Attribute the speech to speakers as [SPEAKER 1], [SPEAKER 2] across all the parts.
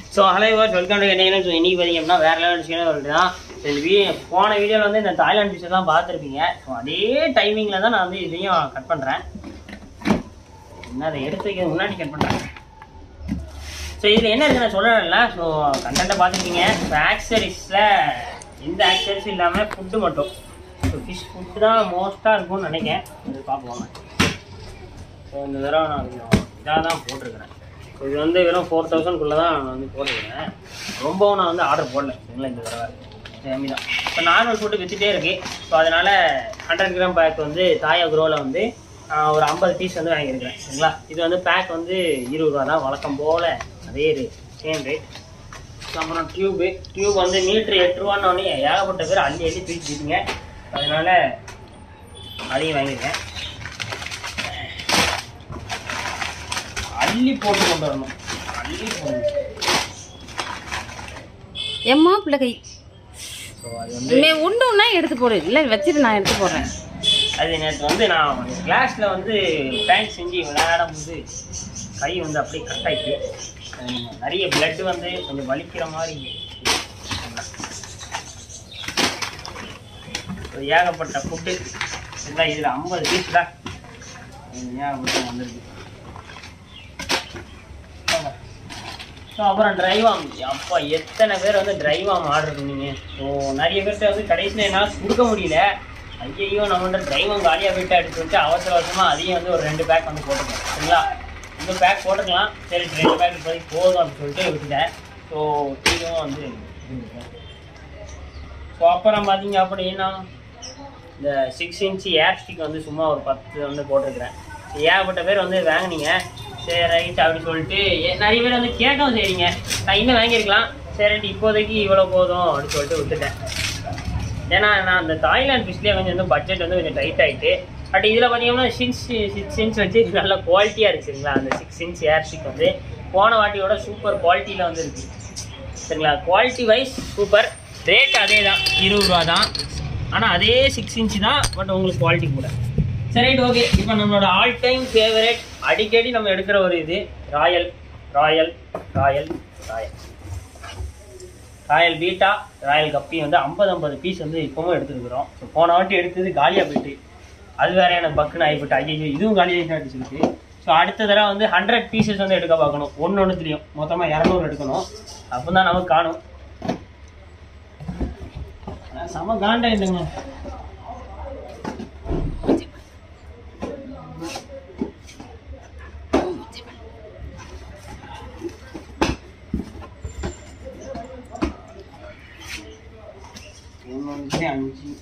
[SPEAKER 1] so hello watch welcome to என்ன so இன்னைக்கு பார்த்தீங்க அப்படின்னா வேற லெவல் விஷயம் சொல்லிட்டு தான் இந்த வீ போன வீடியோவில் வந்து இந்த தாய்லாந்து விஷயம் தான் பார்த்துருப்பீங்க ஸோ அதே டைமிங்கில் தான் நான் வந்து இதையும் கட் பண்ணுறேன் என்ன அதை எடுத்து வைக்கிறது முன்னாடி கட் பண்ணுறேன் ஸோ இதில் என்ன இருக்குன்னு நான் சொல்லல ஸோ கண்டென்ட்டை பார்த்துருக்கீங்க இப்போ ஆக்சரிஸில் எந்த ஆக்சரிஸும் இல்லாமல் ஃபுட்டு மட்டும் ஸோ ஃபிஷ் ஃபுட்டு தான் மோஸ்ட்டாக இருக்கும்னு நினைக்கிறேன் இது பார்ப்போம் ஸோ இந்த தடவை நான் கொஞ்சம் இதாக தான் போட்டிருக்கிறேன் ஸோ இது வந்து வெறும் ஃபோர் தௌசண்ட்குள்ளே தான் நான் வந்து போட்டிருக்கிறேன் ரொம்பவும் நான் வந்து ஆர்டர் போடல சரிங்களா இந்த தடவை கம்மி தான் இப்போ நார்மல் ஃபுட்டு விற்றுட்டே இருக்கு ஸோ அதனால் ஹண்ட்ரட் கிராம் பேக் வந்து தாயா குரோவில் வந்து ஆஹ், ஒரு ஐம்பது பீஸ் வந்து வாங்கியிருக்கிறேன் சரிங்களா இது வந்து பேக் வந்து இருபது ரூபா தான் வழக்கம் போல் அதே ரேட் சேம் ரேட் அப்புறம் டியூபு டியூப் வந்து மீட்ரு எட்டு ரூபான்னு ஏகப்பட்ட பேர் அள்ளி அள்ளி தூக்கிட்டீங்க அதனால அதையும் வாங்கியிருக்கேன் அள்ளி போட்டு கொண்டு வரணும் அள்ளி போடணும்
[SPEAKER 2] எம்மா பிள்ளை கை
[SPEAKER 1] ஸோ அது வந்து
[SPEAKER 2] மே உண்டுன்னா எடுத்து போடு இல்லை வச்சுட்டு நான் எடுத்து போடுறேன்
[SPEAKER 1] அது நேற்று வந்து நான் கிளாஸில் வந்து பேங்க் செஞ்சு விளையாடும் போது கை வந்து அப்படியே கட் ஆயிட்டு அஹ் நிறைய பிளட் வந்து கொஞ்சம் வலிக்கிற மாதிரி ஒரு ஏகப்பட்ட ஃபுட்டு எல்லாம் இதில் ஐம்பது பீஸ் தான் ஏகப்பட்ட வந்திருக்கு ஸோ அப்புறம் டிரைவாம் அப்பா எத்தனை பேர் வந்து டிரைவாம் ஆர்டர் பண்ணீங்க ஸோ நிறைய பேர்கிட்ட வந்து கடைசியில் என்னால் கொடுக்க முடியல ஐயையோ நம்மள்ட்ட டிரைவம் காலியாக போயிட்டு அடிச்சு வச்சு அவசர அவசரமாக அதையும் வந்து ஒரு ரெண்டு பேக் வந்து போட்டுக்கலாம் சரிங்களா இந்த பேக் போட்டுக்கலாம் சரி ரெண்டு பேக் இப்போதைக்கு போதும் அப்படின்னு சொல்லிட்டு விட்டுட்டேன் ஸோ டீயும் வந்து ஸோ அப்புறம் பார்த்தீங்க அப்படின்னா இந்த சிக்ஸ் இன்ச்சு ஏர் ஸ்டிக் வந்து சும்மா ஒரு பத்து வந்து போட்டிருக்கிறேன் ஏகப்பட்ட பேர் வந்து வாங்குனீங்க சரி ரைட் அப்படின்னு சொல்லிட்டு ஏ- நிறைய பேர் வந்து கேட்கவும் செய்றீங்க நான் இன்னும் வாங்கியிருக்கலாம் சரி ரைட் இப்போதைக்கு இவ்வளோ போதும் அப்படின்னு சொல்லிட்டு விட்டுட்டேன் ஏன்னா நான் அந்த தாய்லாந்து ஃபிஷ்லேயே கொஞ்சம் வந்து பட்ஜெட் வந்து கொஞ்சம் டைட் ஆகிட்டு பட் இதில் பார்த்தீங்கன்னா சிக்ஸ் சிக்ஸ் இன்ச் வச்சு இது நல்ல குவாலிட்டியாக இருக்கு சரிங்களா அந்த சிக்ஸ் இன்ச் ஏர் ஸ்டிக் வந்து போன வாட்டியோட சூப்பர் குவாலிட்டியில் வந்து இருக்கு சரிங்களா குவாலிட்டி வைஸ் சூப்பர் ரேட் அதே தான் இருபது ரூபா தான் ஆனால் அதே சிக்ஸ் இன்ச் தான் பட் உங்களுக்கு குவாலிட்டி கூட சரி ரைட் ஓகே இப்போ நம்மளோட ஆல் டைம் ஃபேவரட் அடிக்கடி நம்ம எடுக்கிற ஒரு இது royal royal royal royal royal beta royal guppy வந்து ஐம்பது ஐம்பது பீஸ் வந்து இப்போவும் எடுத்துருக்குறோம் ஸோ போன வாட்டி எடுத்தது காலியாக போயிட்டு அது வேற எனக்கு பக்குன்னு ஆகிப்போட்டு ஐயோ இதுவும் காலியாக அடிச்சிருக்கு ஸோ அடுத்த தடவை வந்து ஹண்ட்ரட் பீசஸ் வந்து எடுக்க பார்க்கணும் ஒன்று ஒன்றுத்துலையும் மொத்தமாக இரநூறு எடுக்கணும் அப்போ தான் நமக்கு காணும் ஆனா, செம காண்டாயிட்டுங்க ஒன்று அஞ்சு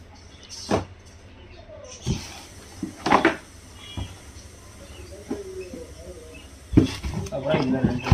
[SPEAKER 1] அப்புறம் இந்த ரெண்டு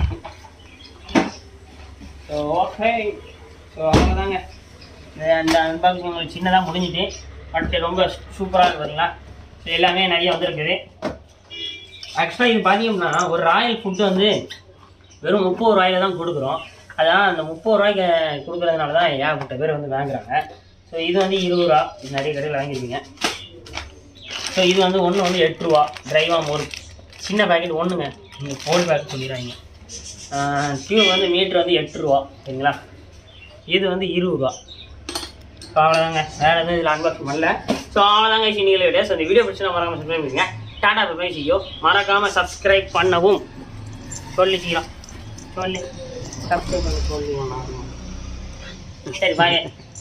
[SPEAKER 1] ஸோ ஓகே ஸோ அவ்வளோதாங்க அந்த அன்பாக்சிங் உங்களுக்கு சின்னதாக முடிஞ்சிட்டு பட் ரொம்ப சூப்பராக இருக்கு பார்த்தீங்களா ஸோ எல்லாமே நிறைய வந்திருக்குது ஆக்சுவலாக இது பார்த்தீங்கன்னா ஒரு ராயல் ஃபுட்டு வந்து வெறும் முப்பது ரூபாயில தான் கொடுக்குறோம் அதான் அந்த முப்பது ரூபாய்க்கு கொடுக்குறதுனால தான் ஏகப்பட்ட பேர் வந்து வாங்குறாங்க ஸோ இது வந்து இருபது ரூபா இது நிறைய கடையில் வாங்கியிருக்கீங்க ஸோ இது வந்து ஒன்று வந்து எட்டு ரூபா டிரைவாம் ஒரு சின்ன பேக்கெட் ஒன்றுங்க நீங்கள் ஃபோல் பேக்கெட் சொல்லிடுறாங்க டியூப் வந்து மீட்ரு வந்து எட்டு ரூபா சரிங்களா இது வந்து இருபது ரூபா ஸோ அவ்வளோதாங்க வேறு எதுவும் இதில் அன்பாக்ஸ் பண்ணல ஸோ அவ்வளோதாங்க இன்னைக்கு வீடியோ ஸோ இந்த வீடியோ பிடிச்சா மறக்காமல் சப்ஸ்கிரைப் பண்ணுங்க டாடா பை செய்யோ மறக்காமல் சப்ஸ்கிரைப் பண்ணவும் சொல்லிக்கலாம் சொல்லி சப்ஸ்கிரைப் பண்ண சொல்லி சரி பாய்